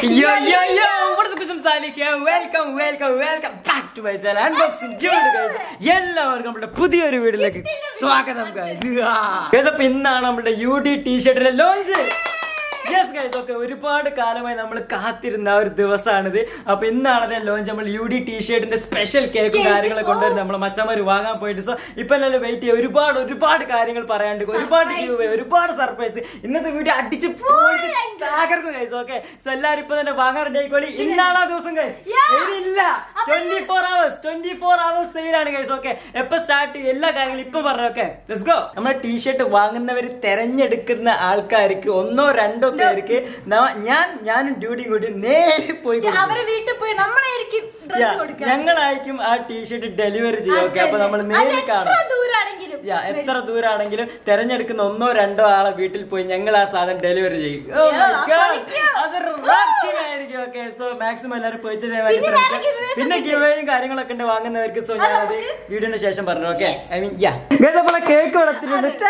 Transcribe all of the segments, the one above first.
Yo, yo, yo! What's up, I'm Salih here. Welcome, welcome, welcome back to my channel. Unboxing Dude, guys. എല്ലാവർക്കും നമ്മുടെ പുതിയൊരു വീഡിയോയിലേക്ക് സ്വാഗതം guys അപ്പൊ ഇന്നാണ് നമ്മുടെ യു ഡി ടീഷർട്ടിന്റെ ലോഞ്ച് യെസ് ഗൈസ് ഓക്കെ ഒരുപാട് കാലമായി നമ്മൾ കാത്തിരുന്ന ആ ഒരു ദിവസമാണിത് അപ്പൊ ഇന്നാണ് അതിന്റെ ലോഞ്ച് നമ്മൾ യു ഡി ടീഷർട്ടിന്റെ സ്പെഷ്യൽ കേക്കും കാര്യങ്ങളൊക്കെ കൊണ്ടുവരുന്നത് നമ്മൾ മച്ചന്മാര് വാങ്ങാൻ പോയിട്ട് സോ ഇപ്പൊ എല്ലാവരും വെയിറ്റ് ചെയ്യുക ഒരുപാട് ഒരുപാട് കാര്യങ്ങൾ പറയാണ്ട് ഒരുപാട് give away, ഒരുപാട് സർപ്രൈസ് ഇന്നത്തെ വീഡിയോ അടിച്ച് പൊളിച്ച് തകർക്കും ഗൈസ് ഓക്കെ സോ എല്ലാവരും ഇപ്പൊ തന്നെ വാങ്ങാൻ റെഡി ആയിക്കോളി ഇന്നാണ് ആ ദിവസം ഗൈസ് ഇല്ല twenty four hours twenty four hours സെയിലാണ് ഗൈസ് ഓക്കെ എപ്പൊ സ്റ്റാർട്ട് ചെയ്യും എല്ലാ കാര്യങ്ങളും ഇപ്പൊ പറഞ്ഞു ഓക്കെ ലെറ്റ്സ് ഗോ നമ്മുടെ ടീഷർട്ട് വാങ്ങുന്നവർ തെരഞ്ഞെടുക്കുന്ന ആൾക്കാർക്ക് ഒന്നോ രണ്ടോ പേർക്ക് ന- ഞാൻ ഞാനും ഡ്യൂട്ടിയും കൂടി നേരെ പോയി കൊടുക്കും. അവരെ വീട്ടിൽ പോയി നമ്മളായിരിക്കും Yeah, ഡ്രസ് കൊടുക്കുക ഞങ്ങളായിരിക്കും ആ ടീഷർട്ട് ഡെലിവറി ചെയ്യും ഓക്കെ അപ്പൊ നമ്മൾ നേരിൽ കാണും എത്ര ദൂരാണെങ്കിലും യാ എത്ര ദൂരാണെങ്കിലും തെരഞ്ഞെടുക്കുന്ന ഒന്നോ രണ്ടോ ആളെ വീട്ടിൽ പോയി ഞങ്ങൾ ആ സാധനം ഡെലിവറി ചെയ്യും Oh my Yeah, God. പൊളിക്കും. അത് rocking ആയിരിക്കും ഓക്കെ സോ മാക്സിമം എല്ലാവരും പർച്ചേസ് ചെയ്യാൻ വേണ്ടി പിന്നെ വേറെ ശ്രമിക്കുക giveaways പിന്നെ ഒക്കെ ഗിവേയും കാര്യങ്ങളൊക്കെ ഉണ്ട് വാങ്ങുന്നവർക്ക് സോ അത് ഞാൻ അത് നമുക്ക് വീഡിയോന് ശേഷം പറഞ്ഞു ഓക്കെ ഐ മീൻ യാ നമ്മളെ കേക്ക് കൊടുത്തിട്ടുണ്ട്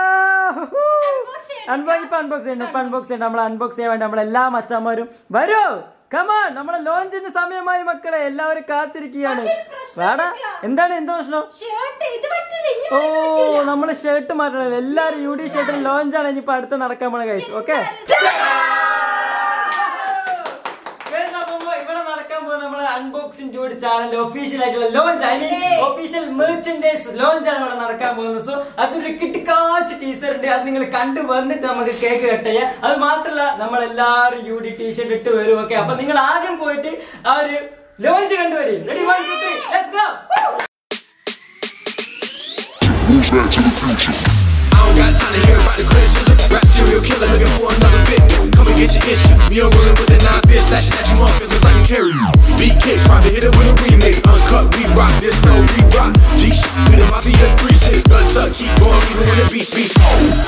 അൺബോക്സ് ഇപ്പൊ അൺബോക്സ് ചെയ്യണ്ട ഇപ്പൊ അൺബോക്സ് ചെയ്യണ്ട നമ്മൾ അൺബോക്സ് ചെയ്യാൻ വേണ്ടി നമ്മളെല്ലാ മച്ചന്മാരും വരൂ കമാൺ നമ്മുടെ ലോഞ്ചിന്റെ സമയമായി മക്കളെ എല്ലാവരും കാത്തിരിക്കുകയാണ് പക്ഷേ പ്രശ്നം വാടാ ഇല്ല. എന്താണ് എന്താ പ്രശ്നം ഷർട്ട് ഇത് പറ്റില്ല ഇനി ഓ ഇവിടെ പറ്റില്ല. നമ്മള് ഷർട്ട് മാറ്റണം എല്ലാരും യു ഡി ഷർട്ടിൽ ലോഞ്ച് ആണ് ഇനിയിപ്പോ അടുത്ത് നടക്കാൻ പോണ കൈസ് ഓക്കെ ഇവിടെ നടക്കാൻ പോകുന്ന നമ്മളെ അൺബോക്സിംഗ് ജോഡി ചാനൽ ഒഫീഷ്യൽ ആയിട്ടുള്ള launch I mean Yay. Official merchandise launch ആണ് ഇവിടെ നടക്കാൻ പോകുന്നത് സോ അതൊരു കിട്ടിക്കാച്ച് ടീസർ ഉണ്ട് അത് നിങ്ങൾ കണ്ടു വന്നിട്ട് നമുക്ക് കേക്ക് കട്ട് ചെയ്യാം അത് മാത്രമല്ല നമ്മൾ എല്ലാവരും യു ഡി ടീഷർട്ട് ഇട്ട് വരും ഓക്കെ അപ്പൊ നിങ്ങൾ ആദ്യം പോയിട്ട് ആ ഒരു ലോഞ്ച് കണ്ടുവരും ready one two three let's go Move back to the future. I don't got time to hear about the criticism. Rap serial killer looking for another victim. Come and get your issue. Me and rolling with the nine fist, slashing at you motherfuckers just like a carry you. Beat kicks, probably hit it with a remix. Uncut, we rock this, no we rock. G shit, with the mafia three six. Gun tuck, keep going, even when the beast beast.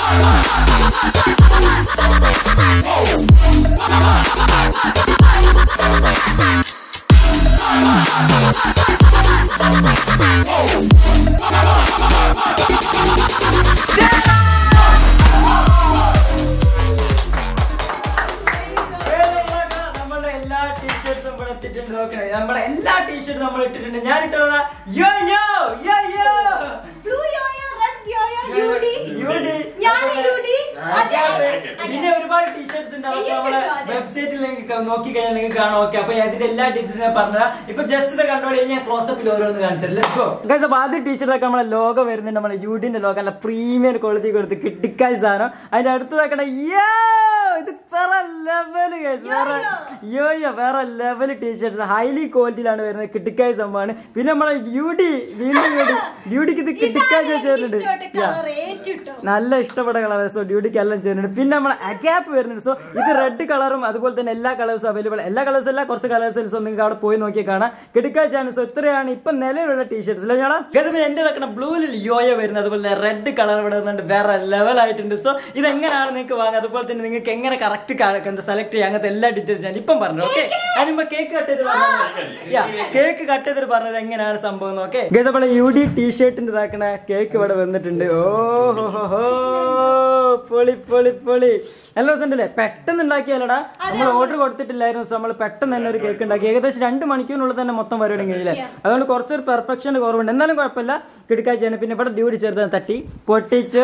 നമ്മുടെ എല്ലാ ടീഷർട്സും ഇവിടെ ഇട്ടിട്ടുണ്ട് നോക്കണേ നമ്മുടെ എല്ലാ ടീഷർട്ടും നമ്മൾ ഇട്ടിട്ടുണ്ട് ഞാൻ ഇട്ടതാ യോ യോ യോ യോ Blue yo-yo, red yo-yo, UD. യൂഡി. ഞാൻ UD. അതെ, അതെ. അതെ. പിന്നെ ഒരുപാട് ടീഷർട്സ് ഉണ്ട് അതൊക്കെ എനിക്ക് നമ്മുടെ കിട്ടും, അതെ. വെബ്സൈറ്റിൽ നിങ്ങൾക്ക് നോക്കി കഴിഞ്ഞാൽ നിങ്ങൾക്ക് കാണാം ഓക്കെ അപ്പൊ ഇതിന്റെ എല്ലാ ടീച്ചേഴ്സും ഞാൻ പറഞ്ഞതാ ഇപ്പൊ ജസ്റ്റ് ഇത് കണ്ടോളി ഞാൻ ക്ലോസപ്പിൽ ഓരോന്ന് കാണിച്ചല്ലേ അപ്പൊ ആദ്യം ടീഷർട്ടൊക്കെ നമ്മളെ ലോഗോ വരുന്നുണ്ട് നമ്മളെ യൂഡിന്റെ ലോഗോ അല്ല പ്രീമിയം ക്വാളിറ്റി കൊടുത്ത് കിട്ടിക്കായ സാധനം അതിന്റെ അടുത്ത് നോക്കണ യോ ഇത് വേറെ ലെവല് വേറെ യോ യോ വേറെ ലെവൽ ടീഷർട്സ് ഹൈലി ക്വാളിറ്റിയിലാണ് വരുന്നത് കിട്ടിക്കായ സംഭവമാണ് പിന്നെ നമ്മളെ യൂഡി വീണ്ടും യൂഡി യൂഡിക്ക് ഇത് കിട്ടിക്കായ ഇതാണ് എനിക്ക് ചേരുന്നുണ്ട് ഇഷ്ടപ്പെട്ട Yeah. colour, ഏറ്റിട്ടോ. നല്ല ഇഷ്ടപ്പെട്ട കളർ സോ ഡ്യൂട്ടിക്ക് എല്ലാം ചെയ്യുന്നുണ്ട് പിന്നെ നമ്മളെ അഗ്യാപ്പ് വരുന്നുണ്ട് സോ ഇത് റെഡ് കളറും അതുപോലെ തന്നെ എല്ലാ കളേഴ്സും അവൈലബിൾ എല്ലാ കളേഴ്സും അല്ല കുറച്ച് കളേഴ്സ് സോ നിങ്ങൾക്ക് അവിടെ പോയി നോക്കി കാണാം കിടക്കാച്ചാണ് സോ ഇത്രയാണ് ഇപ്പൊ നിലവിലുള്ള ടീഷർട്സ് അല്ലേ ഞാളാ ഗതമിന് എന്റെ വെക്കണ ബ്ലൂവിൽ യോയോ വരുന്നത് അതുപോലെ തന്നെ റെഡ് കളർ ഇവിടെ വരുന്നുണ്ട് വേറെ ലെവൽ ആയിട്ടുണ്ട് സോ ഇത് എങ്ങനെയാണ് നിങ്ങൾക്ക് വാങ്ങുക അതുപോലെ തന്നെ നിങ്ങൾക്ക് എങ്ങനെ കറക്റ്റ് എന്താ സെലക്ട് ചെയ്യാം അങ്ങനത്തെ എല്ലാ ഡീറ്റെയിൽസ് ഞാൻ ഇപ്പം പറഞ്ഞു ഓക്കെ അതിനുമ്പോ കേക്ക് കട്ട് ചെയ്ത് പറഞ്ഞത് കേക്ക് കട്ട് ചെയ്തിട്ട് പറഞ്ഞത് എങ്ങനെയാണ് സംഭവം ഓക്കെ ഗതപ്പളെ യു ഡി ടീഷർട്ടിന്റെ ഇതാക്കണ കേക്ക് ഇവിടെ വന്നിട്ടുണ്ട് ഓ ഹോ ഹോ ഹോ പൊളി പൊളി പൊളി നല്ല ദിവസം ഉണ്ടല്ലേ പെട്ടെന്ന് ഉണ്ടാക്കിയാലടാ നമ്മൾ ഓർഡർ കൊടുത്തിട്ടില്ലായിരുന്നു സോ നമ്മൾ പെട്ടെന്ന് തന്നെ ഒരു കേക്ക് ഉണ്ടാക്കി ഏകദേശം രണ്ട് മണിക്കൂറിനുള്ളിൽ തന്നെ മൊത്തം പരിപാടി കഴിഞ്ഞില്ലേ അതുകൊണ്ട് കുറച്ചൊരു പെർഫെക്ഷൻ കുറവുണ്ട് എന്നാലും കുഴപ്പമില്ല കിടക്കാഴ്ചയാണ് പിന്നെ ഇവിടെ ഡ്യൂട്ടി ചേർത്ത് തട്ടി പൊട്ടിച്ചു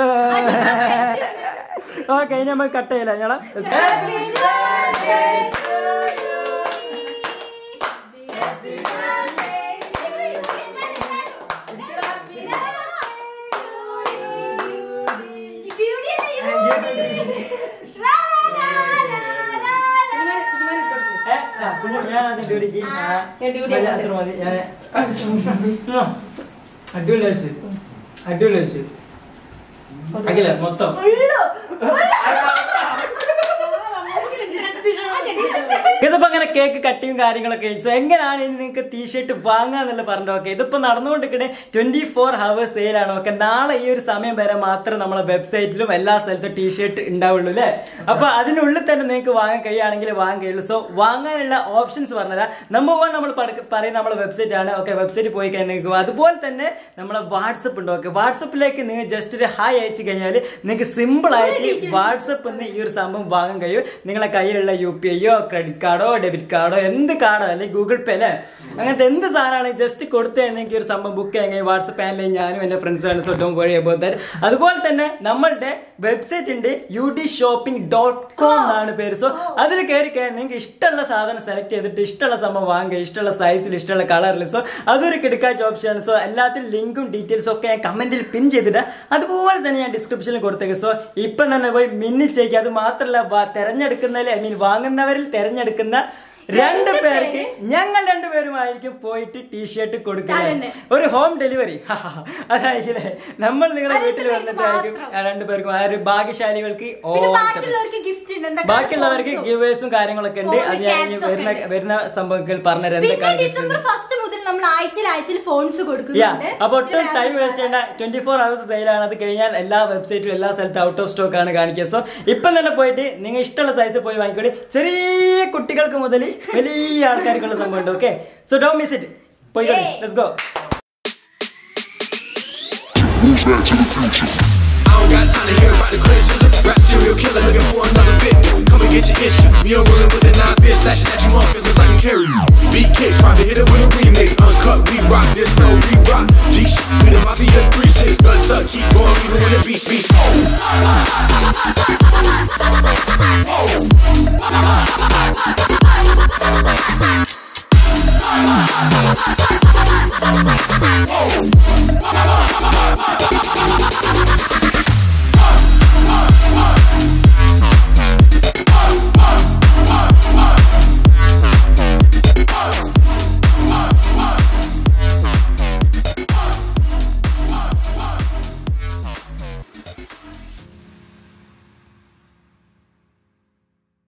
ഓക്കെ ഇനി നമ്മൾ കട്ട് ചെയ്യില്ല ഞങ്ങളെ Beauty അല്ലേ UD? ലാ, ലാ, ലാ, ലാ, ലാ, ലാ. കുഞ്ഞു ഞാൻ ആദ്യം ഡ്യൂട്ടിക്ക് ഞാൻ duty മതി, ആണ്. അത്ര മതി ഞാൻ അടിപൊളി ടേസ്റ്റ് അടിപൊളി ടേസ്റ്റ് അഖില മൊത്തം ഉള്ളു. ഇതിപ്പോ അങ്ങനെ കേക്ക് കട്ടിയും കാര്യങ്ങളൊക്കെ സോ എങ്ങനെയാണ് ഇനി നിങ്ങൾക്ക് ടീഷർട്ട് വാങ്ങാന്നുള്ള പറഞ്ഞു ഓക്കെ ഇതിപ്പോ നടന്നുകൊണ്ടിരിക്കണേ ട്വന്റി ഫോർ ഹവേഴ്സ് സെയിലാണ് ഓക്കെ നാളെ ഈ ഒരു സമയം വരെ മാത്രം നമ്മളെ വെബ്സൈറ്റിലും എല്ലാ സ്ഥലത്തും ടീഷർട്ട് ഉണ്ടാവുള്ളൂ അല്ലേ അപ്പൊ അതിനുള്ളിൽ തന്നെ നിങ്ങൾക്ക് വാങ്ങാൻ കഴിയുകയാണെങ്കിൽ വാങ്ങാൻ കഴിയുള്ളൂ സോ വാങ്ങാനുള്ള ഓപ്ഷൻസ് പറഞ്ഞുതരാം നമ്പർ വൺ നമ്മൾ പറ- പറയുന്ന നമ്മളെ വെബ്സൈറ്റ് ആണ് ഓക്കെ വെബ്സൈറ്റ് പോയി കഴിഞ്ഞാൽ നിങ്ങൾക്ക് അതുപോലെ തന്നെ നമ്മളെ വാട്സപ്പ് ഉണ്ട് ഓക്കെ വാട്സപ്പിലേക്ക് നിങ്ങൾ ജസ്റ്റ് ഒരു ഹായ് അയച്ചു കഴിഞ്ഞാൽ നിങ്ങൾക്ക് സിമ്പിൾ ആയിട്ട് വാട്സപ്പ് നിന്ന് ഈ ഒരു സംഭവം വാങ്ങാൻ കഴിയും നിങ്ങളെ കയ്യിലുള്ള യു പി ഐയോ ക്രെഡിറ്റ് കാർഡോ ഡെബിറ്റ് കാർഡോ എന്ത് കാർഡോ അല്ലെങ്കിൽ ഗൂഗിൾ പേ അല്ലേ അങ്ങനത്തെ എന്ത് സാധനമാണ് ജസ്റ്റ് കൊടുത്തു കഴിഞ്ഞാൽ ഈ ഒരു സംഭവം ബുക്ക് ചെയ്യാൻ കഴിയും വാട്സപ്പ് ആൻഡ് ഞാനും എന്റെ ഫ്രണ്ട്സാണ് so don't worry about that അതുപോലെ തന്നെ നമ്മളുടെ വെബ്സൈറ്റ് ഉണ്ട് U D shopping dot com എന്നാണ് പേര് സോ അതിൽ കയറി കഴിഞ്ഞാൽ നിങ്ങൾക്ക് ഇഷ്ടമുള്ള സാധനം സെലക്ട് ചെയ്തിട്ട് ഇഷ്ടമുള്ള സംഭവം വാങ്ങുക ഇഷ്ടമുള്ള സൈസിൽ ഇഷ്ടമുള്ള കളറിൽ സോ അതൊരു കിടക്കാച്ച ഓപ്ഷനാണ് സോ എല്ലാത്തിനും ലിങ്കും ഡീറ്റെയിൽസും ഒക്കെ ഞാൻ കമന്റിൽ പിൻ ചെയ്തിട്ട് അതുപോലെ തന്നെ ഞാൻ ഡിസ്ക്രിപ്ഷനിൽ കൊടുത്തേക്ക് സോ ഇപ്പം തന്നെ പോയി മിന്നിൽ ചെയ്യിക്കുക അത് മാത്രമല്ല വ- തെരഞ്ഞെടുക്കുന്നതിൽ ഐ മീൻ വാങ്ങുന്നവരിൽ തെരഞ്ഞെടുക്കുന്ന രണ്ട് പേർക്ക് ഞങ്ങൾ രണ്ടുപേരുമായിരിക്കും പോയിട്ട് ടീഷർട്ട് കൊടുക്കുന്നത് അതന്നെ. ഒരു ഹോം ഡെലിവറി അതായിരിക്കില്ലേ നമ്മൾ നിങ്ങളുടെ ആ വീട്ടിൽ രണ്ട് വന്നിട്ടായിരിക്കും പേർക്ക് ആ രണ്ടുപേർക്കും ആ ഒരു ഭാഗ്യശാലികൾക്ക് പിന്നെ all the best. ബാക്കിയുള്ളവർക്ക് ഗിഫ്റ്റ് ഉണ്ട് എന്തൊക്കെ ബാക്കിയുള്ളവർക്ക് photos ഉം. ഗിവേഴ്സും കാര്യങ്ങളൊക്കെ ഉണ്ട് Phone അത് ഞാൻ ഇനി caps ഒക്കെ വരുന്ന ഉണ്ട്. വരുന്ന സംഭവങ്ങൾ പറഞ്ഞുതരാം പിന്നെ എന്തൊക്കെയാണ് ഡിസംബർ ഫസ്റ്റ് മുതൽ നമ്മൾ ആഴ്ചയിൽ ആഴ്ചയിൽ ഫോൺസ് യാ കൊടുക്കുന്നുണ്ട് അപ്പൊ ഒട്ടും പിന്നെ ടൈം വേറെ വേസ്റ്റ് ചെയ്യേണ്ട ട്വന്റി ഫോർ അവേഴ്സ് സെയിലാണ് അത് കഴിഞ്ഞാൽ എല്ലാ വെബ്സൈറ്റിലും എല്ലാ സ്ഥലത്തും ഔട്ട് ഓഫ് സ്റ്റോക്ക് ആണ് കാണിക്കുക സോ ഇപ്പം തന്നെ പോയിട്ട് നിങ്ങൾ ഇഷ്ടമുള്ള സൈസ് പോയി വാങ്ങിക്കോളി ചെറിയ കുട്ടികൾക്ക് മുതൽ വലിയ ആൾക്കാർക്കുള്ള സംഭവം ഉണ്ട് ഓക്കെ സോ ഡോ മിസ് ഇറ്റ് പോയിക്കോളി Yay. Let's go Move back to the future. I don't got time to hear about the criticism. Rap serial killer looking for another victim. Come and get your issue. Me on rolling with a nine fist, slashing at you motherfuckers just like I carry you. Beat kicks, probably hit it with a remix. Uncut, we rock this, no we rock. G shit, we the mafia three six. Gun tuck, keep going even when the beats beats.